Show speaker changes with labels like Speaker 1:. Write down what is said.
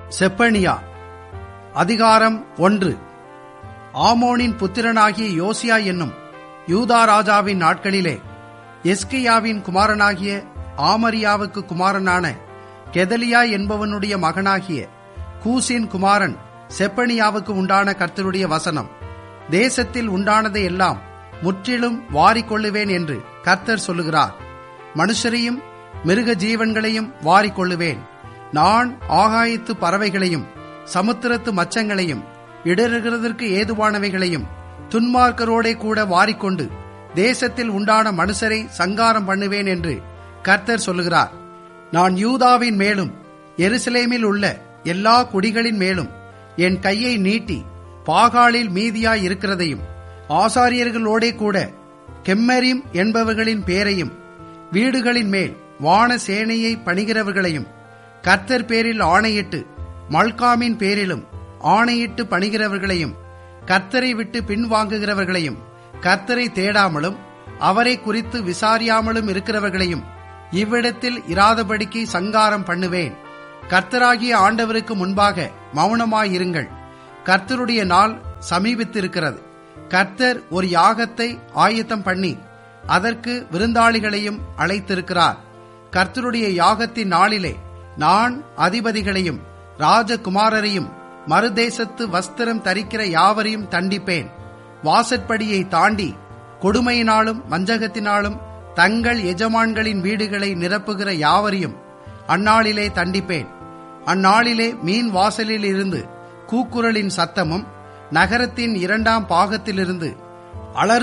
Speaker 1: செப்பனியா அதிகாரம் ஒன்று ஆமோனின் புத்திரனாகிய யோசியா என்னும் யூதா ராஜாவின் நாட்களிலே எஸ்கியாவின் குமாரனாகிய ஆமரியாவுக்கு குமாரனான கெதலியா என்பவனுடைய மகனாகிய கூசின் குமாரன் செப்பனியாவுக்கு உண்டான கர்த்தருடைய வசனம் தேசத்தில் உண்டானதை எல்லாம் முற்றிலும் வாரிக்கொள்ளுவேன் என்று கர்த்தர் சொல்லுகிறார் மனுஷரையும் மிருக ஜீவன்களையும் வாரிக்கொள்ளுவேன் நான் ஆகாயத்து பறவைகளையும் சமுத்திரத்து மச்சங்களையும் இடறுகிறதற்கு ஏதுவானவைகளையும் துன்மார்க்கரோடே கூட வாரிக்கொண்டு தேசத்தில் உண்டான மனுஷரை சங்காரம் பண்ணுவேன் என்று கர்த்தர் சொல்லுகிறார் நான் யூதாவின் மேலும் எருசலேமில் உள்ள எல்லா குடிகளின் மேலும் என் கையை நீட்டி பாகாலில் மீதியாய் இருக்கிறதையும் ஆசாரியர்களோடே கூட கெம்மரிம் என்பவர்களின் பேரையும் வீடுகளின் மேல் வான சேனையை பணிகிறவர்களையும் கர்த்தர் பேரில் ஆணையிட்டு மல்காமின் பேரிலும் ஆணையிட்டு பணிகிறவர்களையும் கர்த்தரை விட்டு பின்வாங்குகிறவர்களையும் கர்த்தரை தேடாமலும் அவரை குறித்து விசாரியாமலும் இருக்கிறவர்களையும் இவ்விடத்தில் இராதபடிக்கு சங்காரம் பண்ணுவேன் கர்த்தராகிய ஆண்டவருக்கு முன்பாக மௌனமாயிருங்கள் கர்த்தருடைய நாள் சமீபித்திருக்கிறது கர்த்தர் ஒரு யாகத்தை ஆயத்தம் பண்ணி அதற்கு விருந்தாளிகளையும் அழைத்திருக்கிறார் கர்த்தருடைய யாகத்தின் நாளிலே நான் அதிபதிகளையும் ராஜகுமாரரையும் மறுதேசத்து வஸ்திரம் தரிக்கிற யாவரையும் தண்டிப்பேன் வாசற்படியை தாண்டி கொடுமையினாலும் வஞ்சகத்தினாலும் தங்கள் எஜமான்களின் வீடுகளை நிரப்புகிற யாவரையும் அந்நாளிலே தண்டிப்பேன் அந்நாளிலே மீன் வாசலில் இருந்து கூக்குரலின் சத்தமும் நகரத்தின் இரண்டாம் பாகத்திலிருந்து அலறு